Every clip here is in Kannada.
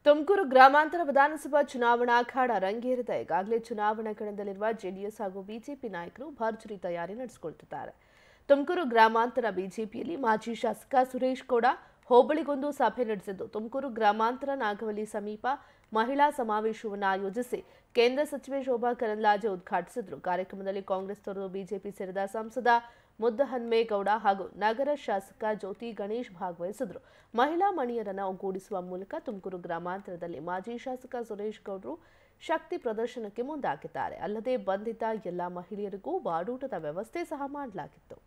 ತುಮಕೂರು ಗ್ರಾಮಾಂತರ ವಿಧಾನಸಭಾ ಚುನಾವಣಾ ಅಖಾಡ ರಂಗೇರಿದೆ ಈಗಾಗಲೇ ಚುನಾವಣಾ ಕಣದಲ್ಲಿರುವ ಜೆಡಿಎಸ್ ಹಾಗೂ ಬಿಜೆಪಿ ನಾಯಕರು ಭರ್ಜರಿ ತಯಾರಿ ನಡೆಸಿಕೊಳ್ತಿದ್ದಾರೆ ತುಮಕೂರು ಗ್ರಾಮಾಂತರ ಬಿಜೆಪಿಯಲ್ಲಿ ಮಾಜಿ ಶಾಸಕ ಸುರೇಶ್ ಗೌಡ ಹೋಬಳಿಗೊಂದು ಸಭೆ ನಡೆಸಿದ್ದು ತುಮಕೂರು ಗ್ರಾಮಾಂತರ ನಾಗವಲ್ಲಿ ಸಮೀಪ ಮಹಿಳಾ ಸಮಾವೇಶವನ್ನು ಆಯೋಜಿಸಿ ಕೇಂದ್ರ ಸಚಿವೆ ಶೋಭಾ ಕರಂದ್ಲಾಜೆ ಉದ್ಘಾಟಿಸಿದ್ರು ಕಾರ್ಯಕ್ರಮದಲ್ಲಿ ಕಾಂಗ್ರೆಸ್ ತೊರೆದು ಬಿಜೆಪಿ ಸೇರಿದ ಸಂಸದ ಮುದ್ದಹನ್ಮೇಗೌಡ ಹಾಗೂ ನಗರ ಶಾಸಕ ಜ್ಯೋತಿ ಗಣೇಶ್ ಭಾಗವಹಿಸಿದ್ರು ಮಹಿಳಾ ಮಣಿಯರನ್ನು ಒಗ್ಗೂಡಿಸುವ ಮೂಲಕ ತುಮಕೂರು ಗ್ರಾಮಾಂತರದಲ್ಲಿ ಮಾಜಿ ಶಾಸಕ ಸುರೇಶ್ ಗೌಡರು ಶಕ್ತಿ ಪ್ರದರ್ಶನಕ್ಕೆ ಮುಂದಾಗಿದ್ದಾರೆ ಅಲ್ಲದೆ ಬಂಧಿತ ಎಲ್ಲ ಮಹಿಳೆಯರಿಗೂ ಬಾಡೂಟದ ವ್ಯವಸ್ಥೆ ಸಹ ಮಾಡಲಾಗಿತ್ತು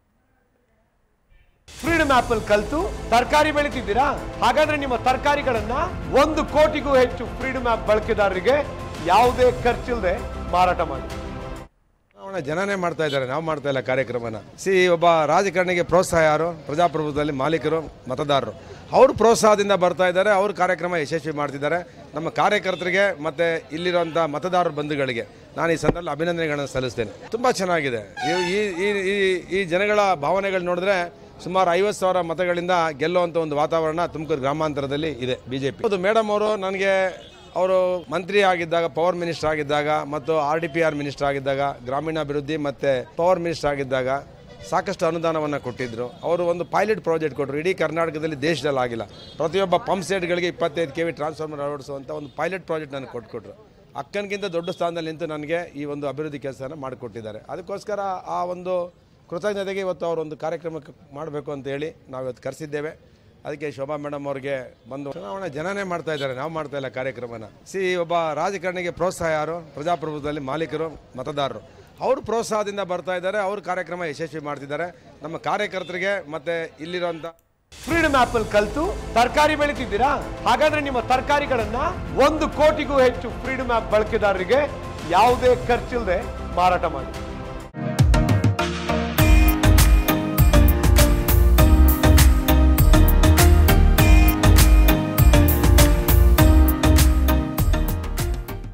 ಫ್ರೀಡಮ್ ಆಪ್ ಅಲ್ಲಿ ಕಲ್ತು ತರಕಾರಿ ಬೆಳಿತಿದ್ದೀರಾ ಹಾಗಾದ್ರೆ ನಿಮ್ಮ ತರಕಾರಿಗಳನ್ನ ಒಂದು ಕೋಟಿಗೂ ಹೆಚ್ಚು ಫ್ರೀಡಮ್ ಆಪ್ ಬಳಕೆದಾರರಿಗೆ ಯಾವುದೇ ಖರ್ಚಿಲ್ಲದೆ ಮಾರಾಟ ಮಾಡಿ ಚುನಾವಣೆ ಜನನೇ ಮಾಡ್ತಾ ಇದ್ದಾರೆ ನಾವು ಮಾಡ್ತಾ ಇಲ್ಲ ಕಾರ್ಯಕ್ರಮನ ಸಿ ಒಬ್ಬ ರಾಜಕಾರಣಿಗೆ ಪ್ರೋತ್ಸಾಹ ಯಾರು ಪ್ರಜಾಪ್ರಭುತ್ವದಲ್ಲಿ ಮಾಲೀಕರು ಮತದಾರರು ಅವ್ರ ಪ್ರೋತ್ಸಾಹದಿಂದ ಬರ್ತಾ ಇದ್ದಾರೆ ಅವ್ರ ಕಾರ್ಯಕ್ರಮ ಯಶಸ್ವಿ ಮಾಡ್ತಿದ್ದಾರೆ ನಮ್ಮ ಕಾರ್ಯಕರ್ತರಿಗೆ ಮತ್ತು ಇಲ್ಲಿರುವಂಥ ಮತದಾರರ ಬಂಧುಗಳಿಗೆ ನಾನು ಈ ಸಂದರ್ಭದಲ್ಲಿ ಅಭಿನಂದನೆಗಳನ್ನು ಸಲ್ಲಿಸ್ತೇನೆ ತುಂಬ ಚೆನ್ನಾಗಿದೆ ಈ- ಈ- ಈ- ಈ- ಈ ಜನಗಳ ಭಾವನೆಗಳು ನೋಡಿದ್ರೆ ಸುಮಾರು ಐವತ್ತು ಸಾವಿರ ಮತಗಳಿಂದ ಗೆಲ್ಲುವಂಥ ಒಂದು ವಾತಾವರಣ ತುಮಕೂರು ಗ್ರಾಮಾಂತರದಲ್ಲಿ ಇದೆ ಬಿಜೆಪಿ ಹೌದು ಮೇಡಮ್ ಅವರು ನನಗೆ ಅವರು ಮಂತ್ರಿ ಆಗಿದ್ದಾಗ ಪವರ್ ಮಿನಿಸ್ಟರ್ ಆಗಿದ್ದಾಗ ಮತ್ತು R D P R minister ಆಗಿದ್ದಾಗ ಗ್ರಾಮೀಣಾಭಿವೃದ್ಧಿ ಮತ್ತು ಪವರ್ ಮಿನಿಸ್ಟರ್ ಆಗಿದ್ದಾಗ ಸಾಕಷ್ಟು ಅನುದಾನವನ್ನು ಕೊಟ್ಟಿದ್ದರು ಅವರು ಒಂದು ಪೈಲಟ್ ಪ್ರಾಜೆಕ್ಟ್ ಕೊಟ್ಟರು ಇಡೀ ಕರ್ನಾಟಕದಲ್ಲಿ ದೇಶದಲ್ಲಿ ಆಗಿಲ್ಲ ಪ್ರತಿಯೊಬ್ಬ ಪಂಪ್ ಸೆಟ್ಗಳಿಗೆ ಇಪ್ಪತ್ತೈದು ಕೆ ವಿ ಟ್ರಾನ್ಸ್ಫಾರ್ಮರ್ ಅಳವಡಿಸುವಂಥ ಒಂದು ಪೈಲಟ್ ಪ್ರಾಜೆಕ್ಟ್ ನನಗೆ ಕೊಟ್ಕೊಟ್ರು ಅಕ್ಕನಿಗಿಂತ ದೊಡ್ಡ ಸ್ಥಾನದಲ್ಲಿ ನಿಂತು ನನಗೆ ಈ ಒಂದು ಅಭಿವೃದ್ಧಿ ಕೆಲಸನ ಮಾಡಿಕೊಟ್ಟಿದ್ದಾರೆ ಅದಕ್ಕೋಸ್ಕರ ಆ ಒಂದು ಕೃತಜ್ಞತೆಗೆ ಇವತ್ತು ಅವರೊಂದು ಕಾರ್ಯಕ್ರಮಕ್ಕೆ ಮಾಡಬೇಕು ಅಂತ ಹೇಳಿ ನಾವು ಇವತ್ತು ಕರೆಸಿದ್ದೇವೆ ಅದಕ್ಕೆ ಶೋಭಾ ಮೇಡಮ್ ಅವ್ರಿಗೆ ಬಂದು ಚುನಾವಣೆ ಜನನೇ ಮಾಡ್ತಾ ಇದ್ದಾರೆ ನಾವು ಮಾಡ್ತಾ ಇಲ್ಲ ಕಾರ್ಯಕ್ರಮನ ಸಿ ಒಬ್ಬ ರಾಜಕಾರಣಿಗೆ ಪ್ರೋತ್ಸಾಹ ಯಾರು ಪ್ರಜಾಪ್ರಭುತ್ವದಲ್ಲಿ ಮಾಲೀಕರು ಮತದಾರರು ಅವ್ರ ಪ್ರೋತ್ಸಾಹದಿಂದ ಬರ್ತಾ ಇದ್ದಾರೆ ಅವ್ರ ಕಾರ್ಯಕ್ರಮ ಯಶಸ್ವಿ ಮಾಡ್ತಿದ್ದಾರೆ ನಮ್ಮ ಕಾರ್ಯಕರ್ತರಿಗೆ ಮತ್ತು ಇಲ್ಲಿರುವಂಥ ಫ್ರೀಡಮ್ ಆಪ್ ಅಲ್ಲಿ ಕಲ್ತು ತರಕಾರಿ ಬೆಳಿತಿದ್ದೀರಾ ಹಾಗಾದ್ರೆ ನಿಮ್ಮ ತರಕಾರಿಗಳನ್ನ ಒಂದು ಕೋಟಿಗೂ ಹೆಚ್ಚು ಫ್ರೀಡಮ್ ಆಪ್ ಬಳಕೆದಾರರಿಗೆ ಯಾವುದೇ ಖರ್ಚಿಲ್ಲದೆ ಮಾರಾಟ ಮಾಡಿ